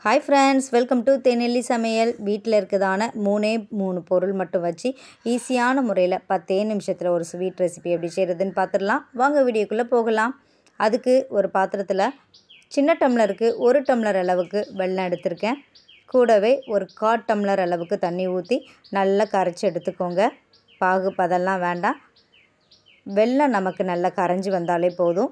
hi friends welcome to தேனெல்லி சமையல் வீட்டில் இருக்கிறதான மூணே மூணு பொருள் மட்டும் வச்சு ஈஸியான முறையில் பத்தே நிமிஷத்தில் ஒரு ஸ்வீட் ரெசிபி எப்படி செய்கிறதுன்னு பார்த்துடலாம் வாங்க வீடியோக்குள்ளே போகலாம் அதுக்கு ஒரு பாத்திரத்தில் சின்ன டம்ளருக்கு ஒரு டம்ளர் அளவுக்கு வெல்லம் எடுத்திருக்கேன் கூடவே ஒரு கால் டம்ளர் அளவுக்கு தண்ணி ஊற்றி நல்லா கரைச்சி எடுத்துக்கோங்க பாகு பதெல்லாம் வேண்டாம் வெல்லம் நமக்கு நல்லா கரைஞ்சி வந்தாலே போதும்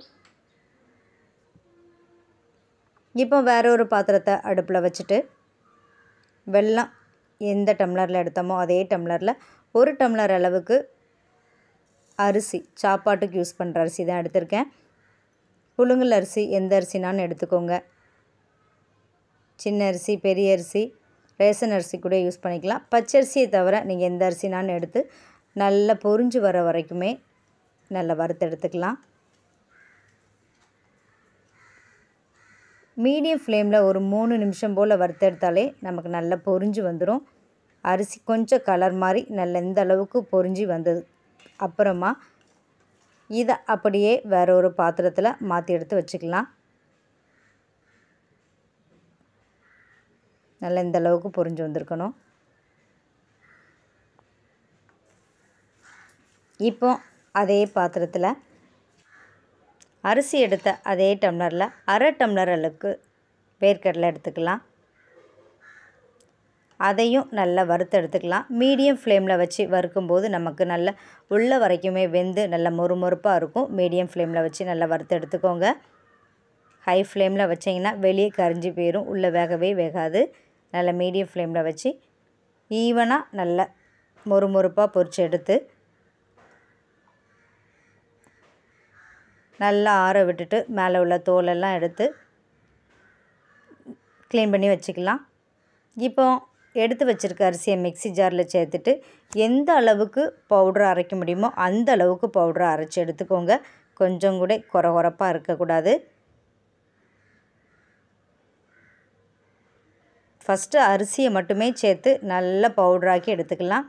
இப்போ வேற ஒரு பாத்திரத்தை அடுப்பில் வச்சுட்டு வெல்லம் எந்த டம்ளரில் எடுத்தோமோ அதே டம்ளரில் ஒரு டம்ளர் அளவுக்கு அரிசி சாப்பாட்டுக்கு யூஸ் பண்ணுற அரிசி தான் எடுத்திருக்கேன் புழுங்கல் அரிசி எந்த அரிசினான்னு எடுத்துக்கோங்க சின்ன அரிசி பெரிய அரிசி ரேஷன் அரிசி கூட யூஸ் பண்ணிக்கலாம் பச்சரிசியை தவிர நீங்கள் எந்த அரிசினான்னு எடுத்து நல்லா பொரிஞ்சு வர வரைக்குமே நல்லா வறுத்து எடுத்துக்கலாம் மீடியம் ஃப்ளேமில் ஒரு மூணு நிமிஷம் போல் வறுத்தெடுத்தாலே நமக்கு நல்லா பொரிஞ்சு வந்துடும் அரிசி கொஞ்சம் கலர் மாதிரி நல்ல இந்த அளவுக்கு பொரிஞ்சு வந்தது அப்புறமா இதை அப்படியே வேற ஒரு பாத்திரத்தில் மாற்றி எடுத்து வச்சுக்கலாம் நல்லா இந்த அளவுக்கு பொரிஞ்சு வந்திருக்கணும் இப்போ அதே பாத்திரத்தில் அரிசி எடுத்த அதே டம்ளரில் அரை டம்ளர் அளவுக்கு வேர்க்கடலை எடுத்துக்கலாம் அதையும் நல்லா வறுத்து எடுத்துக்கலாம் மீடியம் ஃப்ளேமில் வச்சு வறுக்கும்போது நமக்கு நல்ல உள்ள வரைக்குமே வெந்து நல்ல மொறுமொறுப்பாக இருக்கும் மீடியம் ஃப்ளேமில் வச்சு நல்லா வறுத்து எடுத்துக்கோங்க ஹை ஃப்ளேமில் வச்சிங்கன்னா வெளியே கரிஞ்சு போயிடும் உள்ளே வேகவே வேகாது நல்லா மீடியம் ஃப்ளேமில் வச்சு ஈவனாக நல்ல மொறுமொறுப்பாக பொரிச்சு எடுத்து நல்லா ஆற விட்டுட்டு மேலே உள்ள தோலெல்லாம் எடுத்து க்ளீன் பண்ணி வச்சுக்கலாம் இப்போ எடுத்து வச்சுருக்க அரிசியை மிக்சி ஜாரில் சேர்த்துட்டு எந்த அளவுக்கு பவுட்ரு அரைக்க முடியுமோ அந்த அளவுக்கு பவுட்ரு அரைச்சி எடுத்துக்கோங்க கொஞ்சம் கூட குறை குறைப்பாக இருக்கக்கூடாது ஃபஸ்ட்டு அரிசியை மட்டுமே சேர்த்து நல்லா பவுட்ராக்கி எடுத்துக்கலாம்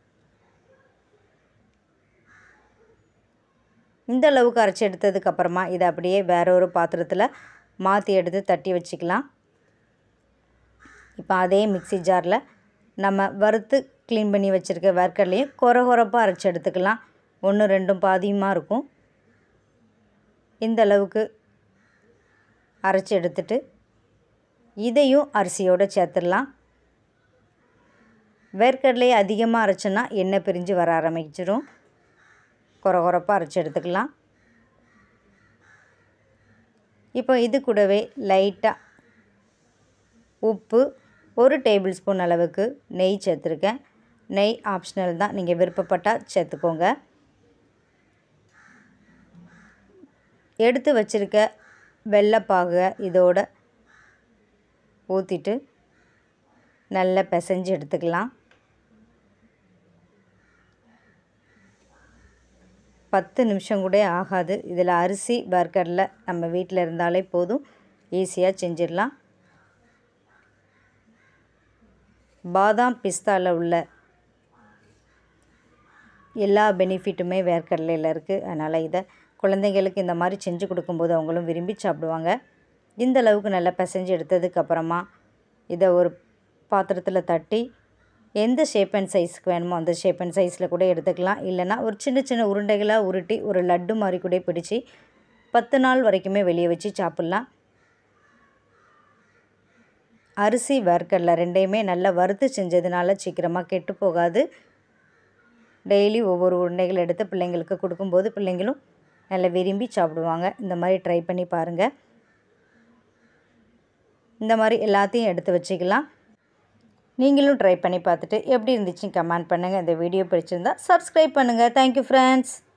இந்த அளவுக்கு அரைச்சி எடுத்ததுக்கப்புறமா இதை அப்படியே வேற ஒரு பாத்திரத்தில் மாற்றி எடுத்து தட்டி வச்சுக்கலாம் இப்போ அதே மிக்சி ஜாரில் நம்ம வறுத்து க்ளீன் பண்ணி வச்சுருக்க வேர்க்கடலையும் குறை குறைப்பாக அரைச்சி எடுத்துக்கலாம் ஒன்று ரெண்டும் பாதியமாக இருக்கும் இந்த அளவுக்கு அரைச்சி எடுத்துட்டு இதையும் அரிசியோடு சேர்த்துடலாம் வேர்க்கடலையை அதிகமாக அரைச்சோன்னா எண்ணெய் பிரிஞ்சு வர ஆரம்பிச்சிடும் குறை குறைப்பாக அரைச்சி எடுத்துக்கலாம் இப்போ இது கூடவே லைட்டாக உப்பு ஒரு டேபிள் ஸ்பூன் அளவுக்கு நெய் சேர்த்துருக்கேன் நெய் ஆப்ஷனல் தான் நீங்கள் விருப்பப்பட்டால் சேர்த்துக்கோங்க எடுத்து வச்சுருக்க வெள்ளைப்பாகை இதோட ஊற்றிட்டு நல்லா பிசைஞ்சு எடுத்துக்கலாம் பத்து நிமிஷம் கூட ஆகாது இதில் அரிசி பர்கரில் நம்ம வீட்டில் இருந்தாலே போதும் ஈஸியாக செஞ்சிடலாம் பாதாம் பிஸ்தாவில் உள்ள எல்லா பெனிஃபிட்டுமே வேர்க்கடலையில் இருக்குது அதனால் இதை குழந்தைங்களுக்கு இந்த மாதிரி செஞ்சு கொடுக்கும்போது அவங்களும் விரும்பி சாப்பிடுவாங்க இந்த அளவுக்கு நல்லா பிசைஞ்சு எடுத்ததுக்கப்புறமா இதை ஒரு பாத்திரத்தில் தட்டி எந்த ஷேப் அண்ட் சைஸ்க்கு வேணுமோ அந்த ஷேப் அண்ட் சைஸில் கூட எடுத்துக்கலாம் இல்லைனா ஒரு சின்ன சின்ன உருண்டைகளாக உருட்டி ஒரு லட்டு மாதிரி கூட பிடிச்சி பத்து நாள் வரைக்குமே வெளியே வச்சு சாப்பிட்லாம் அரிசி வேர்க்கடலை ரெண்டையுமே நல்லா வறுத்து செஞ்சதுனால சீக்கிரமாக கெட்டு போகாது டெய்லி ஒவ்வொரு உருண்டைகள் எடுத்து பிள்ளைங்களுக்கு கொடுக்கும்போது பிள்ளைங்களும் நல்லா விரும்பி சாப்பிடுவாங்க இந்த மாதிரி ட்ரை பண்ணி பாருங்கள் இந்த மாதிரி எல்லாத்தையும் எடுத்து வச்சுக்கலாம் நீங்களும் ட்ரை பண்ணி பார்த்துட்டு எப்படி இருந்துச்சுன்னு கமெண்ட் பண்ணுங்கள் இந்த வீடியோ பிடிச்சிருந்தா சப்ஸ்கிரைப் பண்ணுங்கள் தேங்க்யூ ஃப்ரெண்ட்ஸ்